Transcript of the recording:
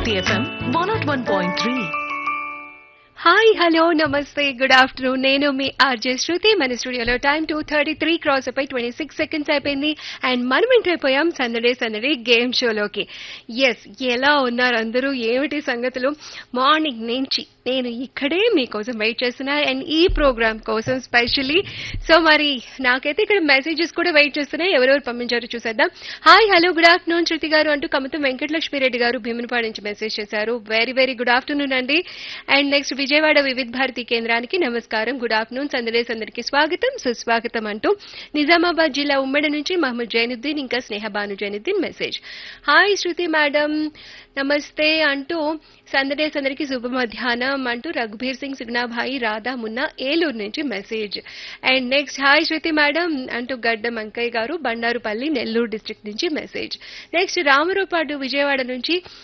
City FM 101.3. Hi hello నమస్తే good afternoon నేను మీ ఆర్జే శృతి మన స్టూడియోలో time two thirty three cross అయిపోయి ట్వంటీ సిక్స్ సెకండ్స్ అయిపోయింది అండ్ మనం ఎంటర్ అయిపోయాం సందడే సందడే గేమ్ షోలోకి ఎస్ ఎలా ఉన్నారు అందరూ ఏమిటి సంగతులు మార్నింగ్ నుంచి నేను ఇక్కడే మీకోసం వెయిట్ చేస్తున్నా అండ్ ఈ ప్రోగ్రామ్ కోసం స్పెషల్లీ సో మరి నాకైతే ఇక్కడ మెసేజెస్ కూడా వెయిట్ చేస్తున్నాయి ఎవరెవరు పంపించారో చూసేద్దాం hi hello good afternoon Shruti గారు అంటూ కమతం వెంకటలక్ష్మిరెడ్డి గారు భీమునిపాడు నుంచి మెసేజ్ చేశారు వెరీ వెరీ గుడ్ ఆఫ్టర్నూన్ అండి అండ్ నెక్స్ట్ విజయవాడ వివిధ్ భారతి కేంద్రానికి నమస్కారం గుడ్ ఆఫ్టర్నూన్ సందడేస్ అందరికి స్వాగతం సుస్వాగతం అంటూ నిజామాబాద్ జిల్లా ఉమ్మడి నుంచి మహమ్మద్ జైనుద్దీన్ ఇంకా Sneha Bhanu Zainuddin message hi Shruti madam నమస్తే అంటూ సందడేస్ అందరికి శుభ మధ్యాహ్నం అంటూ రఘుబీర్ సింగ్ సిగ్నాభాయి రాధా మున్నా ఏలూరు నుంచి message and next hi Shruti madam అంటూ గడ్డ మంకయ్య గారు బండారుపల్లి నెల్లూరు డిస్ట్రిక్ట్ నుంచి మెసేజ్ నెక్స్ట్ రామరూపాడు విజయవాడ నుంచి